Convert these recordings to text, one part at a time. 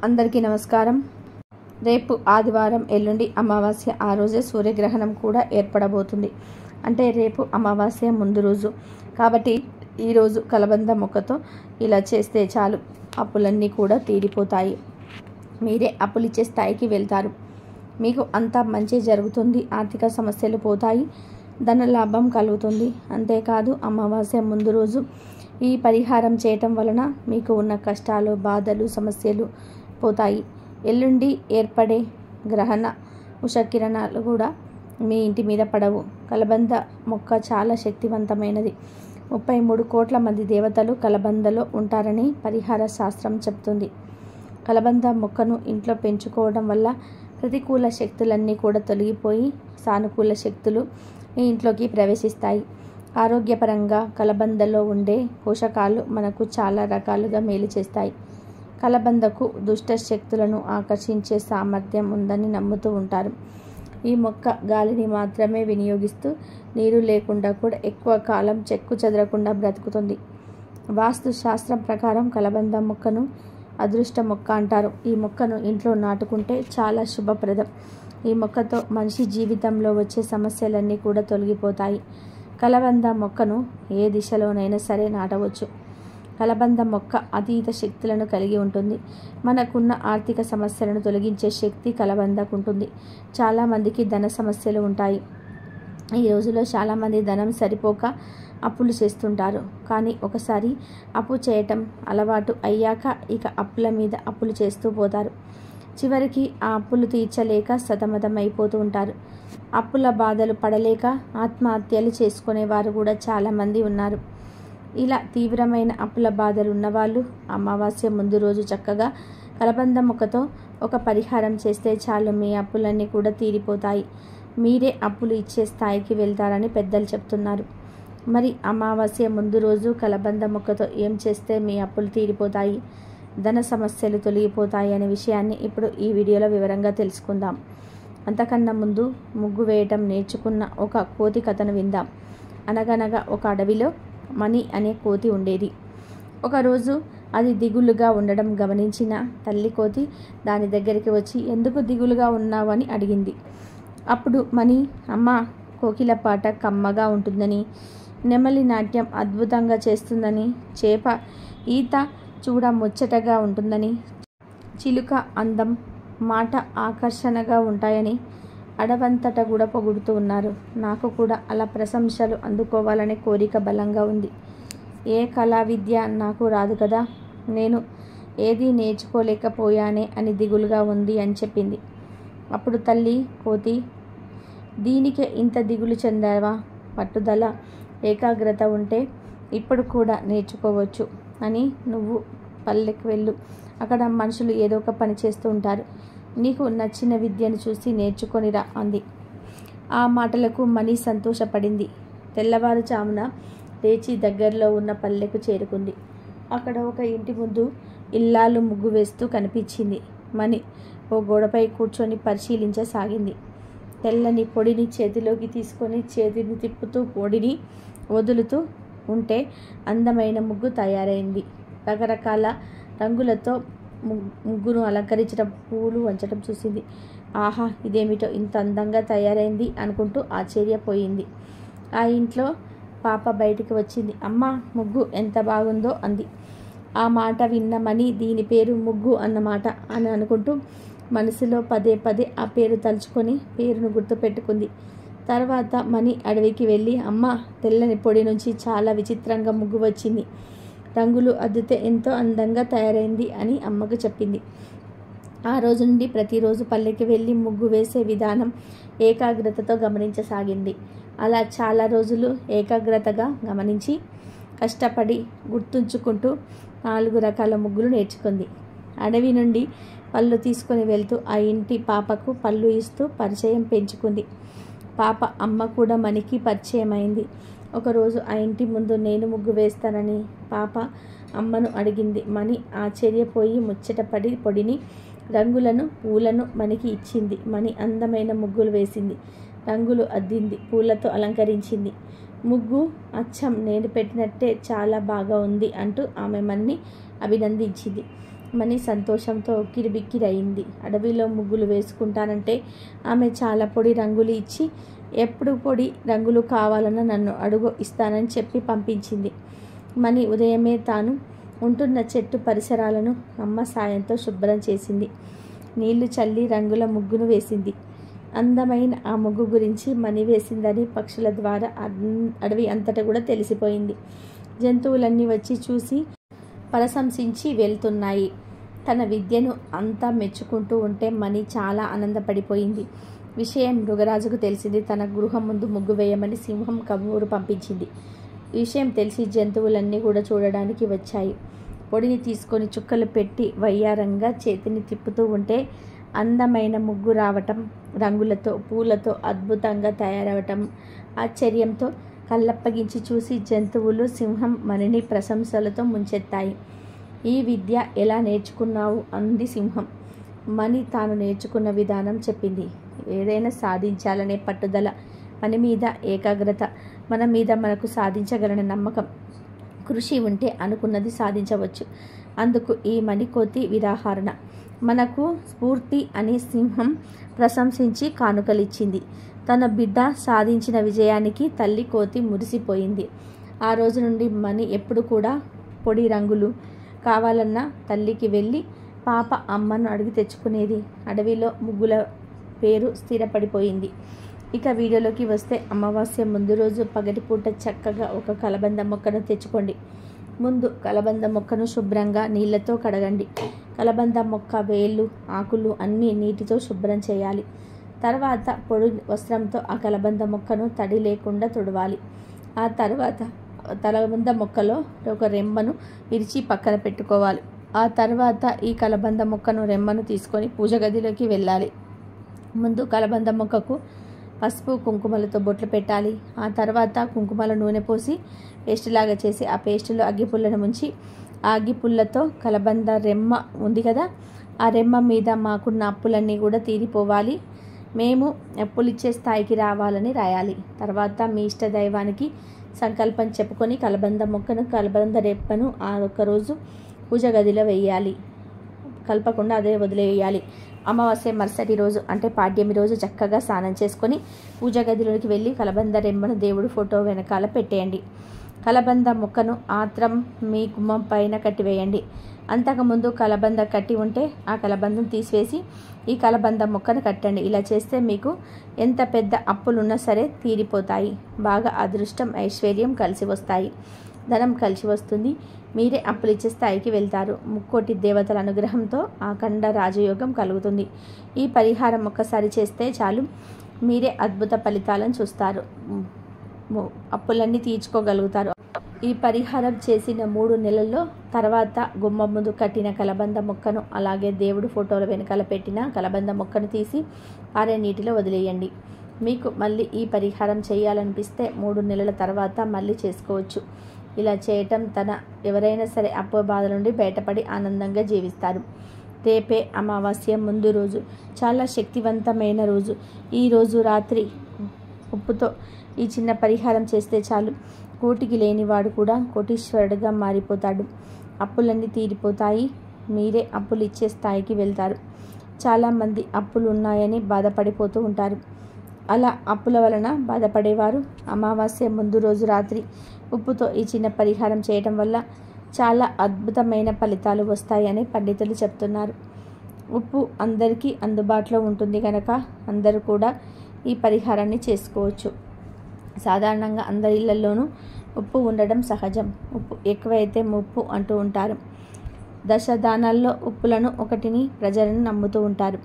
అందరికీ నమస్కారం రేపు ఆదివారం ఎల్లుండి అమావాస్య ఆ రోజే సూర్యగ్రహణం కూడా ఏర్పడబోతుంది అంటే రేపు అమావాస్య ముందు రోజు కాబట్టి ఈరోజు కలబంద మొక్కతో ఇలా చేస్తే చాలు అప్పులన్నీ కూడా తీరిపోతాయి మీరే అప్పులు ఇచ్చే స్థాయికి వెళ్తారు మీకు అంతా మంచి జరుగుతుంది ఆర్థిక సమస్యలు పోతాయి ధన లాభం కలుగుతుంది అంతేకాదు అమావాస్య ముందు రోజు ఈ పరిహారం చేయటం వలన మీకు ఉన్న కష్టాలు బాధలు సమస్యలు పోతాయి ఎల్లుండి ఏర్పడే గ్రహణ ఉషకిరణాలు కూడా మీ ఇంటి మీద పడవు కలబంద మొక్క చాలా శక్తివంతమైనది ముప్పై మూడు కోట్ల మంది దేవతలు కలబందలో ఉంటారని పరిహార శాస్త్రం చెప్తుంది కలబంద మొక్కను ఇంట్లో పెంచుకోవడం వల్ల ప్రతికూల శక్తులన్నీ కూడా తొలగిపోయి సానుకూల శక్తులు మీ ఇంట్లోకి ప్రవేశిస్తాయి ఆరోగ్యపరంగా కలబందలో ఉండే పోషకాలు మనకు చాలా రకాలుగా మేలు చేస్తాయి కలబందకు దుష్ట శక్తులను ఆకర్షించే సామర్థ్యం ఉందని నమ్ముతూ ఉంటారు ఈ మొక్క గాలిని మాత్రమే వినియోగిస్తూ నీరు లేకుండా కూడా ఎక్కువ కాలం చెక్కు చెదరకుండా బ్రతుకుతుంది వాస్తు శాస్త్రం ప్రకారం కలబంద మొక్కను అదృష్ట మొక్క అంటారు ఈ మొక్కను ఇంట్లో నాటుకుంటే చాలా శుభప్రదం ఈ మొక్కతో మనిషి జీవితంలో వచ్చే సమస్యలన్నీ కూడా తొలగిపోతాయి కలబంద మొక్కను ఏ దిశలోనైనా సరే నాటవచ్చు కలబంద మొక్క అతీత శక్తులను కలిగి ఉంటుంది మనకున్న ఆర్థిక సమస్యలను తొలగించే శక్తి కలబందకు ఉంటుంది చాలామందికి ధన సమస్యలు ఉంటాయి ఈ రోజుల్లో చాలామంది ధనం సరిపోక అప్పులు చేస్తుంటారు కానీ ఒకసారి అప్పు చేయటం అలవాటు అయ్యాక ఇక అప్పుల మీద అప్పులు చేస్తూ పోతారు చివరికి ఆ అప్పులు తీర్చలేక సతమతమైపోతూ ఉంటారు అప్పుల బాధలు పడలేక ఆత్మహత్యలు చేసుకునేవారు కూడా చాలామంది ఉన్నారు ఇలా తీవ్రమైన అప్పుల బాధలు ఉన్నవాళ్ళు అమావాస్య ముందు రోజు చక్కగా కలబంద మొక్కతో ఒక పరిహారం చేస్తే చాలు మీ అప్పులన్నీ కూడా తీరిపోతాయి మీరే అప్పులు ఇచ్చే స్థాయికి వెళ్తారని పెద్దలు చెప్తున్నారు మరి అమావాస్య ముందు రోజు కలబంద మొక్కతో ఏం చేస్తే మీ అప్పులు తీరిపోతాయి ధన సమస్యలు తొలగిపోతాయి అనే విషయాన్ని ఇప్పుడు ఈ వీడియోలో వివరంగా తెలుసుకుందాం అంతకన్నా ముందు ముగ్గు వేయటం నేర్చుకున్న ఒక కోతి కథను విందాం అనగనగా ఒక అడవిలో మణి అనే కోతి ఉండేది ఒకరోజు అది దిగులుగా ఉండడం గమనించిన తల్లి కోతి దాని దగ్గరికి వచ్చి ఎందుకు దిగులుగా ఉన్నావు అని అడిగింది అప్పుడు మణి అమ్మ కోకిల పాట కమ్మగా ఉంటుందని నెమలి నాట్యం అద్భుతంగా చేస్తుందని చేప ఈత చూడ ముచ్చటగా ఉంటుందని చిలుక అందం మాట ఆకర్షణగా ఉంటాయని అడవంతట కూడా పొగుడుతూ ఉన్నారు నాకు కూడా అలా ప్రశంసలు అందుకోవాలనే కోరిక బలంగా ఉంది ఏ కళా విద్య నాకు రాదు కదా నేను ఏది నేర్చుకోలేకపోయానే అని దిగులుగా ఉంది అని చెప్పింది అప్పుడు తల్లి కోతి దీనికే ఇంత దిగులు చెందావా పట్టుదల ఏకాగ్రత ఉంటే ఇప్పుడు కూడా నేర్చుకోవచ్చు అని నువ్వు పల్లెకి వెళ్ళు అక్కడ మనుషులు ఏదో ఒక పని చేస్తూ ఉంటారు నీకు నచ్చిన విద్యను చూసి నేర్చుకొనిరా అంది ఆ మాటలకు మణి సంతోషపడింది తెల్లవారుజామున లేచి దగ్గరలో ఉన్న పల్లెకు చేరుకుంది అక్కడ ఒక ఇంటి ముందు ఇల్లాలు ముగ్గు వేస్తూ కనిపించింది మణి ఓ గోడపై కూర్చొని పరిశీలించసాగింది తెల్లని పొడిని చేతిలోకి తీసుకొని చేతిని తిప్పుతూ పొడిని వదులుతూ ఉంటే అందమైన ముగ్గు తయారైంది రకరకాల రంగులతో ముగ్గును అలంకరించడం పూలు వంచడం చూసింది ఆహా ఇదేమిటో ఇంత అందంగా తయారైంది అనుకుంటూ ఆశ్చర్యపోయింది ఆ ఇంట్లో పాప బయటికి వచ్చింది అమ్మ ముగ్గు ఎంత బాగుందో అంది ఆ మాట విన్నమని దీని పేరు ముగ్గు అన్నమాట అని అనుకుంటూ మనసులో పదే పదే ఆ పేరు తలుచుకొని పేరును గుర్తుపెట్టుకుంది తర్వాత మణి అడవికి వెళ్ళి అమ్మ తెల్లని పొడి నుంచి చాలా విచిత్రంగా ముగ్గు వచ్చింది రంగులు అద్దితే ఎంతో అందంగా తయారైంది అని అమ్మకు చెప్పింది ఆ రోజు నుండి ప్రతిరోజు పల్లెకి వెళ్ళి ముగ్గు వేసే విధానం ఏకాగ్రతతో గమనించసాగింది అలా చాలా రోజులు ఏకాగ్రతగా గమనించి కష్టపడి గుర్తుంచుకుంటూ నాలుగు రకాల ముగ్గులు నేర్చుకుంది అడవి నుండి పళ్ళు తీసుకొని వెళ్తూ ఆ ఇంటి పాపకు పళ్ళు ఇస్తూ పరిచయం పెంచుకుంది పాప అమ్మ కూడా మనకి పరిచయం అయింది ఒకరోజు ఆ ఇంటి ముందు నేను ముగ్గు వేస్తానని పాప అమ్మను అడిగింది మణి ఆశ్చర్యపోయి ముచ్చటపడి పొడిని రంగులను పూలను మనకి ఇచ్చింది మణి అందమైన ముగ్గులు వేసింది రంగులు అద్దింది పూలతో అలంకరించింది ముగ్గు అచ్చం నేను పెట్టినట్టే చాలా బాగా ఉంది అంటూ ఆమె మన్ని అభినందించింది మణి సంతోషంతో కిరిబిక్కిరయింది అడవిలో ముగ్గులు వేసుకుంటానంటే ఆమె చాలా పొడి రంగులు ఇచ్చి ఎప్పుడు పొడి రంగులు కావాలన్న నన్ను అడుగు ఇస్తానని చెప్పి పంపించింది మణి ఉదయమే తాను ఉంటున్న చెట్టు పరిసరాలను అమ్మ సాయంతో శుభ్రం చేసింది నీళ్లు చల్లి రంగుల ముగ్గును వేసింది అందమైన ఆ ముగ్గు గురించి మణి వేసిందని పక్షుల ద్వారా అన్- అడవి అంతటా కూడా తెలిసిపోయింది జంతువులన్నీ వచ్చి చూసి ప్రశంసించి వెళ్తున్నాయి తన విద్యను అంతా మెచ్చుకుంటూ ఉంటే మణి చాలా ఆనందపడిపోయింది విషయం మృగరాజుకు తెలిసింది తన గృహం ముందు ముగ్గు వేయమని సింహం కబూరు పంపించింది విషయం తెలిసి జంతువులన్నీ కూడా చూడడానికి వచ్చాయి పొడిని తీసుకొని చుక్కలు పెట్టి వయ్యారంగా చేతిని తిప్పుతూ ఉంటే అందమైన ముగ్గు రావటం రంగులతో పూలతో అద్భుతంగా తయారవటం ఆశ్చర్యంతో కళ్ళప్పగించి చూసి జంతువులు సింహం మణిని ప్రశంసలతో ముంచెత్తాయి ఈ విద్య ఎలా నేర్చుకున్నావు అంది సింహం మణి తాను నేర్చుకున్న విధానం చెప్పింది ఏదైనా సాధించాలనే పట్టుదల పని మీద ఏకాగ్రత మన మీద మనకు సాధించగలన నమ్మకం కృషి ఉంటే అనుకున్నది సాధించవచ్చు అందుకు ఈ మణికోతి విరాహరణ మనకు స్ఫూర్తి అని సింహం ప్రశంసించి కానుకలిచ్చింది తన బిడ్డ సాధించిన విజయానికి తల్లి కోతి మురిసిపోయింది ఆ రోజు నుండి మణి ఎప్పుడు కూడా పొడి రంగులు కావాలన్నా తల్లికి వెళ్ళి పాప అమ్మను అడిగి తెచ్చుకునేది అడవిలో ముగ్గుల పేరు స్థిరపడిపోయింది ఇక వీడియోలోకి వస్తే అమావాస్య ముందు రోజు పగటిపూట చక్కగా ఒక కలబంద మొక్కను తెచ్చుకోండి ముందు కలబంద మొక్కను శుభ్రంగా నీళ్ళతో కడగండి కలబంద మొక్క వేళ్ళు ఆకులు అన్నీ నీటితో శుభ్రం చేయాలి తర్వాత పొడి వస్త్రంతో ఆ కలబంద మొక్కను తడి లేకుండా తుడవాలి ఆ తర్వాత కలబంద మొక్కలో ఒక రెమ్మను విరిచి పక్కన పెట్టుకోవాలి ఆ తర్వాత ఈ కలబంద మొక్కను రెమ్మను తీసుకొని పూజ గదిలోకి వెళ్ళాలి ముందు కలబంద మొక్కకు పసుపు కుంకుమలతో బొట్లు పెట్టాలి ఆ తర్వాత కుంకుమల నూనె పోసి పేస్ట్ లాగా చేసి ఆ పేస్టులో అగ్గిపుల్లను ముంచి ఆ అగ్గిపుల్లతో కలబంద రెమ్మ ఉంది కదా ఆ రెమ్మ మీద మాకున్న అప్పులన్నీ కూడా తీరిపోవాలి మేము అప్పులు ఇచ్చే స్థాయికి రావాలని రాయాలి తర్వాత మీ ఇష్ట దైవానికి సంకల్పం చెప్పుకొని కలబంద మొక్కను కలబంద రెప్పను ఆ ఒక్క రోజు పూజ గదిలో వేయాలి కలపకుండా అదే వదిలేయాలి అమావాస్య మరుసటి రోజు అంటే పాడ్యమి రోజు చక్కగా స్నానం చేసుకొని పూజ గదిలోకి వెళ్ళి కలబంద రెమ్మను దేవుడు ఫోటో వెనకాల పెట్టేయండి కలబంద మొక్కను ఆత్రం మీ గుమ్మం పైన కట్టివేయండి అంతకుముందు కలబంద కట్టి ఉంటే ఆ కలబందం తీసివేసి ఈ కలబంద మొక్కను కట్టండి ఇలా చేస్తే మీకు ఎంత పెద్ద అప్పులున్నా సరే తీరిపోతాయి బాగా అదృష్టం ఐశ్వర్యం కలిసి వస్తాయి ధనం కలిసి వస్తుంది మీరే అప్పులు ఇచ్చే స్థాయికి వెళ్తారు ముక్కోటి దేవతల అనుగ్రహంతో ఆఖండ రాజయోగం కలుగుతుంది ఈ పరిహారం ఒక్కసారి చేస్తే చాలు మీరే అద్భుత ఫలితాలను చూస్తారు ము- అప్పులన్నీ తీర్చుకోగలుగుతారు ఈ పరిహారం చేసిన మూడు నెలల్లో తర్వాత గుమ్మ ముందు కట్టిన కలబంద మొక్కను అలాగే దేవుడు ఫోటోల వెనకాల పెట్టిన కలబంద మొక్కను తీసి పారే నీటిలో వదిలేయండి మీకు మళ్ళీ ఈ పరిహారం చేయాలనిపిస్తే మూడు నెలల తర్వాత మళ్ళీ చేసుకోవచ్చు ఇలా చేయటం తన ఎవరైనా సరే అప్పు బాధ నుండి బయటపడి ఆనందంగా జీవిస్తారు రేపే అమావాస్య ముందు రోజు చాలా శక్తివంతమైన రోజు ఈ రోజు రాత్రి ఉప్పుతో ఈ చిన్న పరిహారం చేస్తే చాలు కోటికి లేనివాడు కూడా కోటీశ్వరుడిగా మారిపోతాడు అప్పులన్నీ తీరిపోతాయి మీరే అప్పులు ఇచ్చే స్థాయికి వెళ్తారు చాలామంది అప్పులు ఉన్నాయని బాధపడిపోతూ ఉంటారు అలా అప్పుల వలన బాధపడేవారు అమావాస్య ముందు రోజు రాత్రి ఉప్పుతో ఈ చిన్న పరిహారం చేయటం వల్ల చాలా అద్భుతమైన ఫలితాలు వస్తాయని పండితులు చెప్తున్నారు ఉప్పు అందరికీ అందుబాటులో ఉంటుంది కనుక అందరూ కూడా ఈ పరిహారాన్ని చేసుకోవచ్చు సాధారణంగా అందరి ఇళ్లలోనూ ఉప్పు ఉండడం సహజం ఉప్పు ఎక్కువైతే ముప్పు అంటూ ఉంటారు దశదానాల్లో ఉప్పులను ఒకటిని ప్రజలను నమ్ముతూ ఉంటారు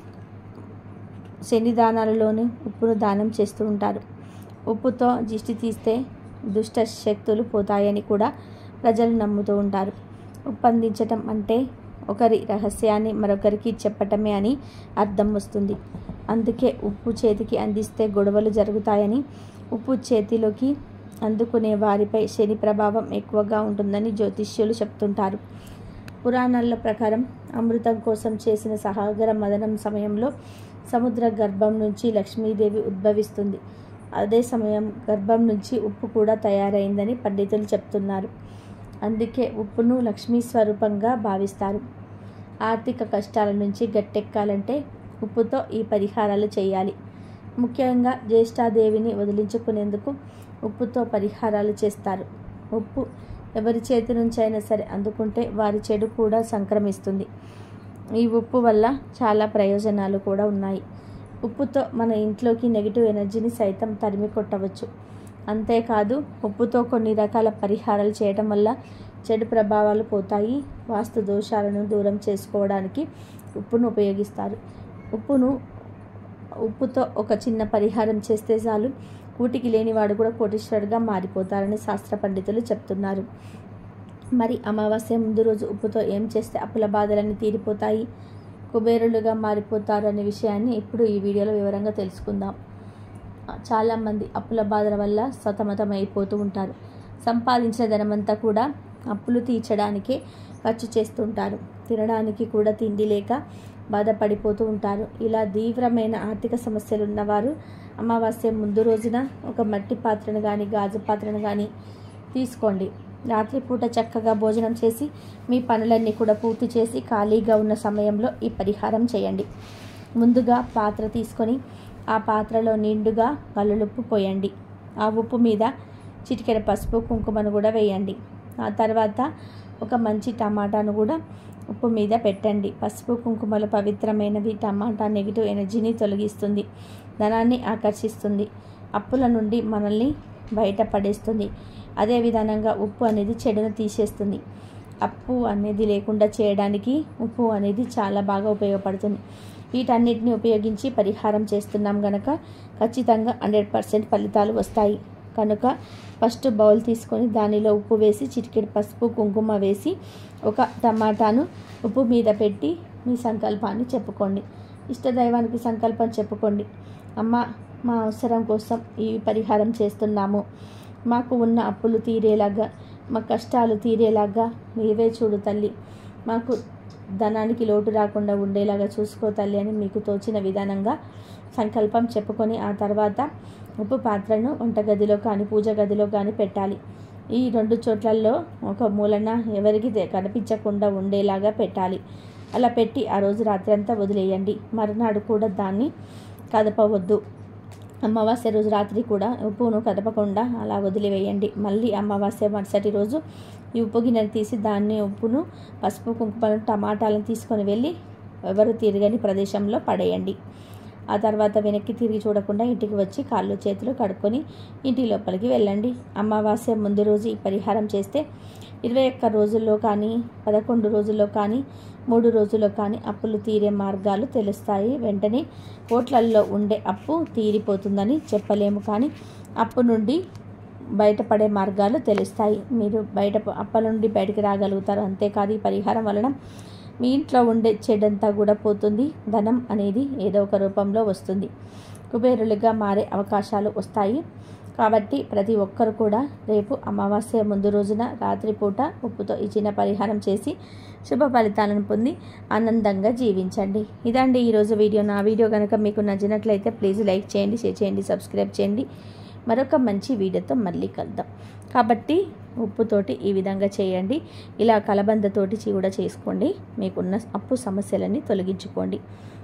శని దానాలలోని ఉప్పును దానం చేస్తూ ఉంటారు ఉప్పుతో దిష్టి తీస్తే దుష్ట శక్తులు పోతాయని కూడా ప్రజలు నమ్ముతూ ఉంటారు ఉప్పు అందించటం అంటే ఒకరి రహస్యాన్ని మరొకరికి చెప్పటమే అని అర్థం వస్తుంది అందుకే ఉప్పు చేతికి అందిస్తే గొడవలు జరుగుతాయని ఉప్పు చేతిలోకి అందుకునే వారిపై శని ప్రభావం ఎక్కువగా ఉంటుందని జ్యోతిష్యులు చెప్తుంటారు పురాణాల ప్రకారం అమృతం కోసం చేసిన సహాగర మదనం సమయంలో సముద్ర గర్భం నుంచి లక్ష్మీదేవి ఉద్భవిస్తుంది అదే సమయం గర్భం నుంచి ఉప్పు కూడా తయారైందని పండితులు చెప్తున్నారు అందుకే ఉప్పును లక్ష్మీ స్వరూపంగా భావిస్తారు ఆర్థిక కష్టాల నుంచి గట్టెక్కాలంటే ఉప్పుతో ఈ పరిహారాలు చేయాలి ముఖ్యంగా జ్యేష్ఠాదేవిని వదిలించుకునేందుకు ఉప్పుతో పరిహారాలు చేస్తారు ఉప్పు ఎవరి చేతి నుంచి అయినా సరే అందుకుంటే వారి చెడు కూడా సంక్రమిస్తుంది ఈ ఉప్పు వల్ల చాలా ప్రయోజనాలు కూడా ఉన్నాయి ఉప్పుతో మన ఇంట్లోకి నెగిటివ్ ఎనర్జీని సైతం తరిమి కొట్టవచ్చు అంతేకాదు ఉప్పుతో కొన్ని రకాల పరిహారాలు చేయటం వల్ల చెడు ప్రభావాలు పోతాయి వాస్తు దోషాలను దూరం చేసుకోవడానికి ఉప్పును ఉపయోగిస్తారు ఉప్పును ఉప్పుతో ఒక చిన్న పరిహారం చేస్తే చాలు కూటికి లేనివాడు కూడా కోటీశ్వరుడుగా మారిపోతారని శాస్త్ర పండితులు చెప్తున్నారు మరి అమావాస్య ముందు రోజు ఉప్పుతో ఏం చేస్తే అప్పుల బాధలన్నీ తీరిపోతాయి కుబేరులుగా మారిపోతారు అనే విషయాన్ని ఇప్పుడు ఈ వీడియోలో వివరంగా తెలుసుకుందాం చాలామంది అప్పుల బాధల వల్ల సతమతం అయిపోతూ ఉంటారు సంపాదించిన ధనమంతా కూడా అప్పులు తీర్చడానికే ఖర్చు చేస్తుంటారు తినడానికి కూడా తిండి లేక బాధపడిపోతూ ఉంటారు ఇలా తీవ్రమైన ఆర్థిక సమస్యలు ఉన్నవారు అమావాస్య ముందు రోజున ఒక మట్టి పాత్రను కానీ గాజు పాత్రను కానీ తీసుకోండి రాత్రిపూట చక్కగా భోజనం చేసి మీ పనులన్నీ కూడా పూర్తి చేసి ఖాళీగా ఉన్న సమయంలో ఈ పరిహారం చేయండి ముందుగా పాత్ర తీసుకొని ఆ పాత్రలో నిండుగా కల్లులుప్పు పోయండి ఆ ఉప్పు మీద చిటికెడ పసుపు కుంకుమను కూడా వేయండి ఆ తర్వాత ఒక మంచి టమాటాను కూడా ఉప్పు మీద పెట్టండి పసుపు కుంకుమలు పవిత్రమైనవి టమాటా నెగిటివ్ ఎనర్జీని తొలగిస్తుంది ధనాన్ని ఆకర్షిస్తుంది అప్పుల నుండి మనల్ని బయటపడేస్తుంది అదే విధానంగా ఉప్పు అనేది చెడును తీసేస్తుంది అప్పు అనేది లేకుండా చేయడానికి ఉప్పు అనేది చాలా బాగా ఉపయోగపడుతుంది వీటన్నిటిని ఉపయోగించి పరిహారం చేస్తున్నాం గనక ఖచ్చితంగా హండ్రెడ్ పర్సెంట్ ఫలితాలు వస్తాయి కనుక ఫస్ట్ బౌల్ తీసుకొని దానిలో ఉప్పు వేసి చిటికెడు పసుపు కుంకుమ వేసి ఒక టమాటాను ఉప్పు మీద పెట్టి మీ సంకల్పాన్ని చెప్పుకోండి ఇష్టదైవానికి సంకల్పం చెప్పుకోండి అమ్మ మా అవసరం కోసం ఈ పరిహారం చేస్తున్నాము మాకు ఉన్న అప్పులు తీరేలాగా మా కష్టాలు తీరేలాగా నీవే చూడు తల్లి మాకు ధనానికి లోటు రాకుండా ఉండేలాగా చూసుకో తల్లి అని మీకు తోచిన విధానంగా సంకల్పం చెప్పుకొని ఆ తర్వాత ఉప్పు పాత్రను వంటగదిలో కానీ పూజ గదిలో కానీ పెట్టాలి ఈ రెండు చోట్లలో ఒక మూలన ఎవరికి కనిపించకుండా ఉండేలాగా పెట్టాలి అలా పెట్టి ఆ రోజు రాత్రి అంతా వదిలేయండి మరునాడు కూడా దాన్ని కదపవద్దు అమావాస్య రోజు రాత్రి కూడా ఉప్పును కదపకుండా అలా వదిలివేయండి మళ్ళీ అమావాస్య మరుసటి రోజు ఈ ఉప్పు గిన్నెను తీసి దాన్ని ఉప్పును పసుపు కుంకుమలను టమాటాలను తీసుకొని వెళ్ళి ఎవరు తిరగని ప్రదేశంలో పడేయండి ఆ తర్వాత వెనక్కి తిరిగి చూడకుండా ఇంటికి వచ్చి కాళ్ళు చేతులు కడుక్కొని ఇంటి లోపలికి వెళ్ళండి అమావాస్య ముందు రోజు ఈ పరిహారం చేస్తే ఇరవై ఒక్క రోజుల్లో కానీ పదకొండు రోజుల్లో కానీ మూడు రోజుల్లో కానీ అప్పులు తీరే మార్గాలు తెలుస్తాయి వెంటనే కోట్లల్లో ఉండే అప్పు తీరిపోతుందని చెప్పలేము కానీ అప్పు నుండి బయటపడే మార్గాలు తెలుస్తాయి మీరు బయట అప్ప నుండి బయటికి రాగలుగుతారు అంతేకాదు ఈ పరిహారం వలన మీ ఇంట్లో ఉండే చెడంతా కూడా పోతుంది ధనం అనేది ఏదో ఒక రూపంలో వస్తుంది కుబేరులుగా మారే అవకాశాలు వస్తాయి కాబట్టి ప్రతి ఒక్కరు కూడా రేపు అమావాస్య ముందు రోజున రాత్రిపూట ఉప్పుతో ఈ చిన్న పరిహారం చేసి శుభ ఫలితాలను పొంది ఆనందంగా జీవించండి ఇదండి ఈరోజు వీడియో నా వీడియో కనుక మీకు నచ్చినట్లయితే ప్లీజ్ లైక్ చేయండి షేర్ చేయండి సబ్స్క్రైబ్ చేయండి మరొక మంచి వీడియోతో మళ్ళీ కలుద్దాం కాబట్టి ఉప్పుతోటి ఈ విధంగా చేయండి ఇలా కలబందతోటి కూడా చేసుకోండి మీకున్న అప్పు సమస్యలన్నీ తొలగించుకోండి